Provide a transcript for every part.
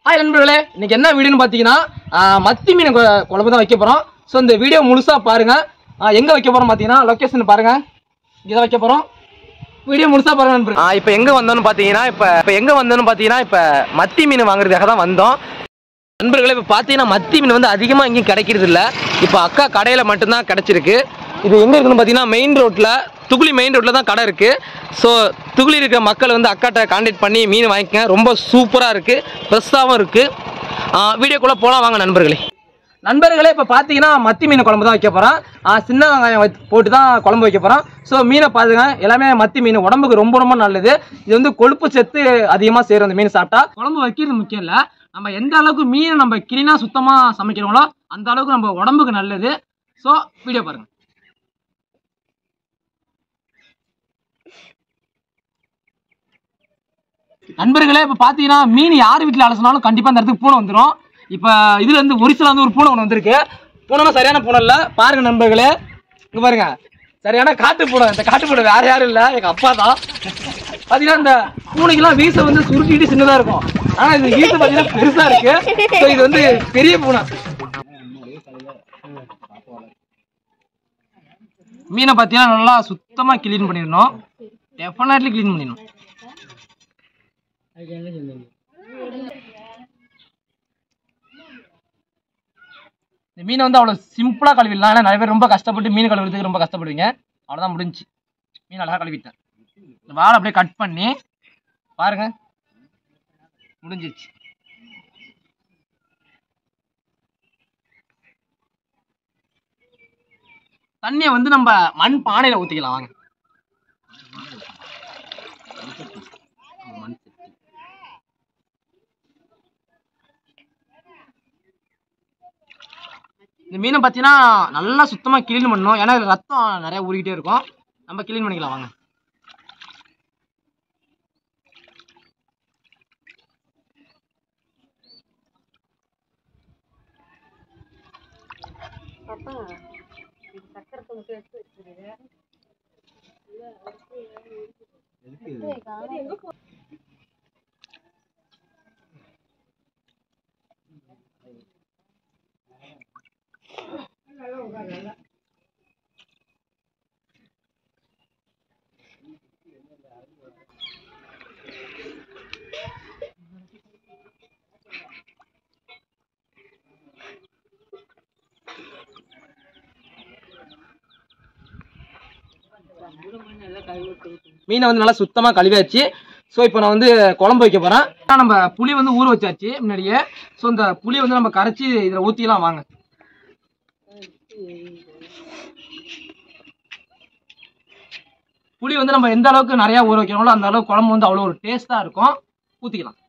Hi நண்பர்களே இன்னைக்கு என்ன வீடியோன்னு பார்த்தீங்கன்னா ஆஹ், மத்தி மீன் கொ- குழம்பு தான் வைக்க போகிறோம் ஸோ இந்த வீடியோ முழுசாக பாருங்க ஆஹ், எங்க வைக்க போகிறோம் பார்த்தீங்கன்னா லொக்கேஷன் பாருங்க இங்கே தான் வைக்க போகிறோம் வீடியோ முழுசா பாருங்க நண்பர்களே இப்போ எங்கே வந்தோம்னு பார்த்தீங்கன்னா இப்போ இப்போ எங்கே வந்தோம்னு பார்த்தீங்கன்னா இப்போ மத்தி மீன் வாங்குறதுக்காக தான் வந்தோம் நண்பர்களே இப்போ பார்த்தீங்கன்னா மத்தி மீன் வந்து அதிகமாக எங்கேயும் கிடைக்கிறது இல்ல இப்போ அக்கா கடையில் மட்டும்தான் கிடைச்சிருக்கு இது எங்கே இருக்குன்னு பார்த்தீங்கன்னா மெயின் ரோட்டில் துகுளி மெயின் ரோட்டில் தான் கடை இருக்குது ஸோ துகுளி இருக்கிற மக்கள் வந்து அக்காட்ட கான்டாக்ட் பண்ணி மீன் வாங்கிக்கங்க ரொம்ப சூப்பராக இருக்குது ஃப்ரெஷ்ஷாகவும் இருக்குது வீடியோக்குள்ளே போகலாம் வாங்க நண்பர்களே நண்பர்களே இப்போ பார்த்தீங்கன்னா மத்தி மீன் குழம்பு தான் வைக்க போகிறோம் சின்ன வெங்காயம் வச்சு- போட்டு தான் குழம்பு வைக்க போகிறோம் ஸோ மீனை பாருங்க எல்லாமே மத்தி மீன் உடம்புக்கு ரொம்ப ரொம்ப நல்லது இது வந்து கொழுப்பு சத்து அதிகமாக சேரும் அந்த மீன் சாப்பிட்டா குழம்பு வைக்கிறது முக்கியம் இல்லை நம்ம எந்த அளவுக்கு மீனை நம்ம கிளீனாக சுத்தமாக சமைக்கிறோங்களோ அந்த அளவுக்கு நம்ம உடம்புக்கு நல்லது ஸோ வீடியோ பாருங்க நண்பர்களே இப்போ பார்த்தீங்கன்னா மீன் யார் வீட்டில் அலசினாலும் கண்டிப்பாக அந்த இடத்துக்கு பூனை வந்துடும் இப்போ இதுல இருந்து ஒரிசில வந்து ஒரு பூனை ஒன்று வந்திருக்கு பூனைனா சரியான பூனை இல்லை பாருங்க நண்பர்களே இங்க பாருங்க சரியான காட்டு பூனை இந்த காட்டு பூனை வேற யாரும் இல்லை எங்க அப்பா தான் பார்த்தீங்கன்னா இந்த பூனைக்கெல்லாம் வீச வந்து சுருட்டிட்டு சின்னதா இருக்கும் ஆனா இது வீச பார்த்தீங்கன்னா பெருசா இருக்கு ஸோ இது வந்து பெரிய பூனை மீனை பார்த்தீங்கன்னா நல்லா சுத்தமா க்ளீன் பண்ணிடணும் டெஃபினெட்லி க்ளீன் பண்ணிடணும் இந்த மீனை வந்து அவ்வளோ சிம்பிளாக கழுவிடலாம் ஏன்னா நிறைய பேர் ரொம்ப கஷ்டப்பட்டு மீன் கழுவுறதுக்கு ரொம்ப கஷ்டப்படுவீங்க அவ்வளோதான் முடிஞ்சுச்சு மீன் அழகாக கழுவிட்டேன் இந்த வாழை அப்படியே கட் பண்ணி பாருங்க முடிஞ்சிச்சு தண்ணியை வந்து நம்ம மண் பானையில் ஊற்றிக்கலாம் வாங்க மண் சட்டி. இந்த மீனை பார்த்தீங்கன்னா நல்லா சுத்தமாக க்ளீன் பண்ணணும் ஏன்னா இதுல ரத்தம் நிறைய ஊறிக்கிட்டே இருக்கும் நம்ம க்ளீன் பண்ணிக்கலாம் வாங்க மீனை வந்து நல்லா சுத்தமாக கழுவியாச்சு ஸோ இப்போ நான் வந்து குழம்பு வைக்க போகிறேன் நம்ம புளி வந்து ஊற வச்சாச்சு முன்னாடியே ஸோ இந்த புளி வந்து நம்ம கரைச்சி இதில் ஊற்றிலாம் வாங்க புளி வந்து நம்ம எந்த அளவுக்கு நிறையா ஊற வைக்கிறோமோ அந்த அளவுக்கு குழம்பு வந்து அவ்வளோ ஒரு டேஸ்ட்டாக இருக்கும் ஊற்றிக்கலாம்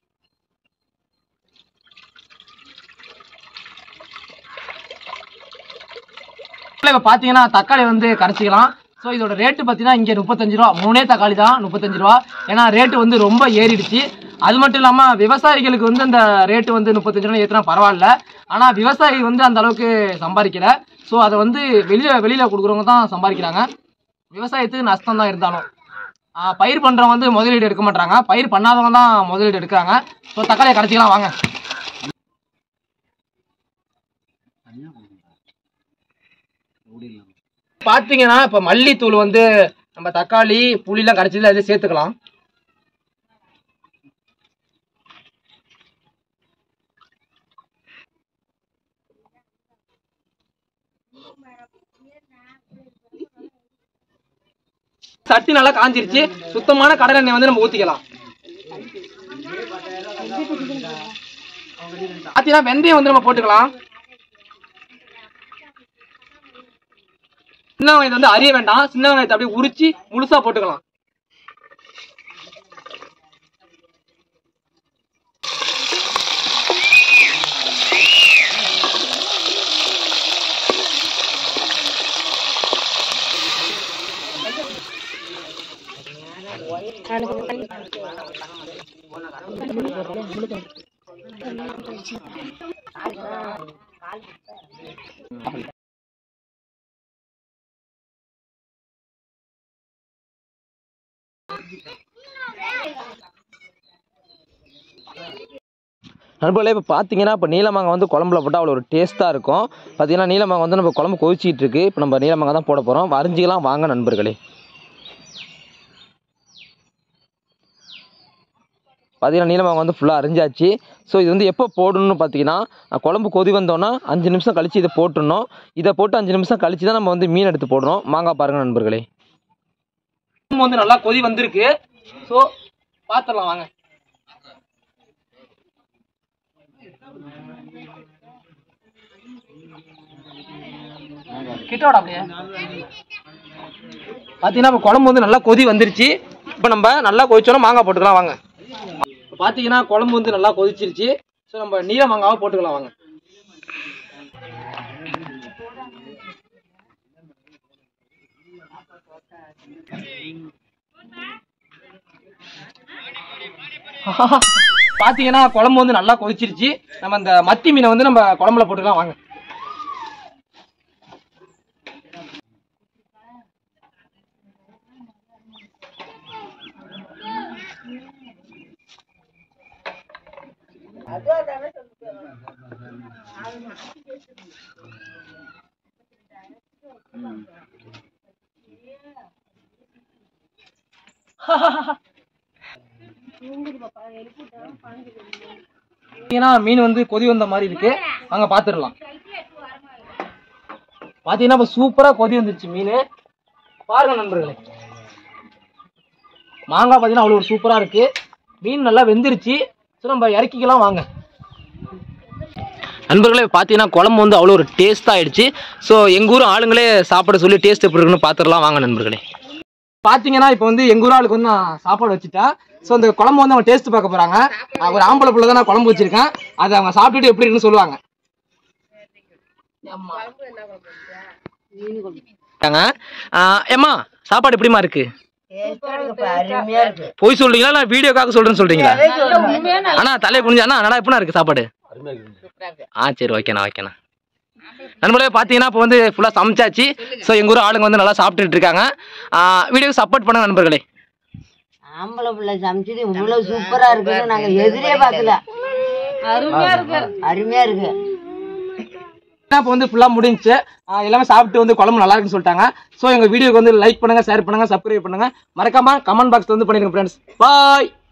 இப்போ பார்த்தீங்கன்னா தக்காளி வந்து கரைச்சிக்கலாம் ஸோ இதோட ரேட்டு பார்த்தீங்கன்னா இங்கே முப்பத்தஞ்சு ரூபா மூணே தக்காளி தான் முப்பத்தஞ்சு ரூபா ஏன்னா ரேட்டு வந்து ரொம்ப ஏறிடுச்சு அது மட்டும் இல்லாமல் விவசாயிகளுக்கு வந்து அந்த ரேட்டு வந்து முப்பத்தஞ்சு ரூபா ஏற்றினா பரவாயில்ல ஆனால் விவசாயி வந்து அந்த அளவுக்கு சம்பாதிக்கல ஸோ அதை வந்து வெளியில் வெளியில் கொடுக்குறவங்க தான் சம்பாதிக்கிறாங்க விவசாயத்துக்கு நஷ்டம் தான் இருந்தாலும் ஆ, பயிர் பண்ணுறவங்க வந்து முதலீடு எடுக்க மாட்டாங்க பயிர் பண்ணாதவங்க தான் முதலீடு எடுக்கிறாங்க ஸோ தக்காளியை கரைச்சிக்கலாம் வாங்க பார்த்தீங்கன்னா இப்போ மல்லித்தூள் வந்து நம்ம தக்காளி புளிலாம் கரைச்சதில் அது சேர்த்துக்கலாம் சட்டி நல்லா காஞ்சிருச்சு சுத்தமான கடலை எண்ணெய் வந்து நம்ம ஊற்றிக்கலாம் பார்த்தீங்கன்னா வெந்தயம் வந்து நம்ம போட்டுக்கலாம் சின்ன வெங்காயத்தை வந்து அறிய வேண்டாம் சின்ன வெங்காயத்தை அப்படியே உரிச்சு முழுசா போட்டுக்கலாம் நண்பர்களே இப்போ பார்த்தீங்கன்னா இப்போ நீலமாங்காய் வந்து குழம்புல போட்டால் அவ்வளோ ஒரு டேஸ்ட்டாக இருக்கும் பார்த்தீங்கன்னா நீலமாங்காய் வந்து நம்ம குழம்பு கொதிச்சிட்டு இருக்கு இப்போ நம்ம நீலமாங்காய் தான் போட போகிறோம் வரைஞ்சிக்கலாம் வாங்க நண்பர்களே பார்த்தீங்கன்னா நீலமாங்காய் வந்து ஃபுல்லாக அரிஞ்சாச்சு ஸோ இது வந்து எப்போ போடணும்னு பார்த்தீங்கன்னா அஹ், குழம்பு கொதி வந்தோன்னா அஞ்சு நிமிஷம் கழித்து இதை போட்டுடணும் இதை போட்டு அஞ்சு நிமிஷம் கழித்து தான் நம்ம வந்து மீன் எடுத்து போடணும் மாங்காய் பாருங்க நண்பர்களே வந்து நல்லா கொதி வந்திருக்கு ஸோ பார்த்துடலாம் வாங்க கிட்டோட அப்படியே பார்த்தீங்கன்னா இப்போ குழம்பு வந்து நல்லா கொதி வந்துருச்சு இப்போ நம்ம நல்லா கொதிச்சோன்னா மாங்காய் போட்டுக்கலாம் வாங்க இப்போ பார்த்தீங்கன்னா குழம்பு வந்து நல்லா கொதிச்சிருச்சு ஸோ நம்ம நீல மாங்காவை போட்டுக்கலாம் வாங்க பார்த்தீங்கன்னா குழம்பு வந்து நல்லா கொதிச்சிருச்சு நம்ம இந்த மத்தி மீனை வந்து நம்ம குழம்புல போட்டுக்கலாம் வாங்க பார்த்தீங்கன்னா மீன் வந்து கொதி வந்த மாதிரி இருக்கு அங்க பாத்துடலாம் பாத்தீங்கன்னா இப்ப சூப்பரா கொதி வந்துருச்சு மீன் பாருங்க நண்பர்களே மாங்காய் பாத்தீங்கன்னா அவ்வளோ ஒரு சூப்பரா இருக்கு மீன் நல்லா வெந்துருச்சு ஸோ நம்ம இறக்கிக்கலாம் வாங்க நண்பர்களே பார்த்தீங்கன்னா குழம்பு வந்து அவ்வளோ ஒரு டேஸ்ட் ஆயிடுச்சு ஸோ எங்கள் ஊர் ஆளுங்களே சாப்பிட சொல்லி டேஸ்ட் எப்படி இருக்குன்னு பார்த்துடலாம் வாங்க நண்பர்களே பார்த்தீங்கன்னா இப்போ வந்து எங்கள் ஊர் ஆளுக்கு வந்து நான் சாப்பாடு வச்சுட்டேன் ஸோ இந்த குழம்பு வந்து அவங்க டேஸ்ட் பார்க்க போகிறாங்க ஒரு ஆம்பளை பிள்ளை தான் நான் குழம்பு வச்சிருக்கேன் அதை அவங்க சாப்பிட்டுட்டு எப்படி இருக்குன்னு சொல்லுவாங்க ஏம்மா சாப்பாடு எப்படிமா இருக்கு போய் சொல்றீங்களா இல்லை வீடியோக்காக சொல்றேன்னு சொல்றீங்களா அண்ணா தலையை புரிஞ்சு அண்ணா அண்ணா எப்படிண்ணா இருக்கு சாப்பாடு ஆ சரி ஓகேண்ணா ஓகேண்ணா நண்பர்களே பார்த்தீங்கன்னா இப்போ வந்து ஃபுல்லாக சமைச்சாச்சு ஸோ எங்கள் ஊர் ஆளுங்க வந்து நல்லா சாப்பிட்டுட்டு இருக்காங்க வீடியோக்கு சப்போர்ட் பண்ணுங்க நண்பர்களே ஆம்பளை பிள்ளை சமைச்சது இவ்வளவு சூப்பரா இருக்குன்னு நாங்க எதிரே பார்க்கல அருமையா இருக்கு அருமையா இருக்கு இப்போ வந்து ஃபுல்லாக முடிஞ்சுச்சு ஆ, எல்லாமே சாப்பிட்டு வந்து குழம்பு நல்லா இருக்குன்னு சொல்லிட்டாங்க ஸோ எங்கள் வீடியோக்கு வந்து லைக் பண்ணுங்க ஷேர் பண்ணுங்க சப்ஸ்கிரைப் பண்ணுங்க மறக்காம கமெண்ட் பாக்ஸ் வந்து பண்ணிடுங்க ஃப்ரெண்ட்ஸ் பாய்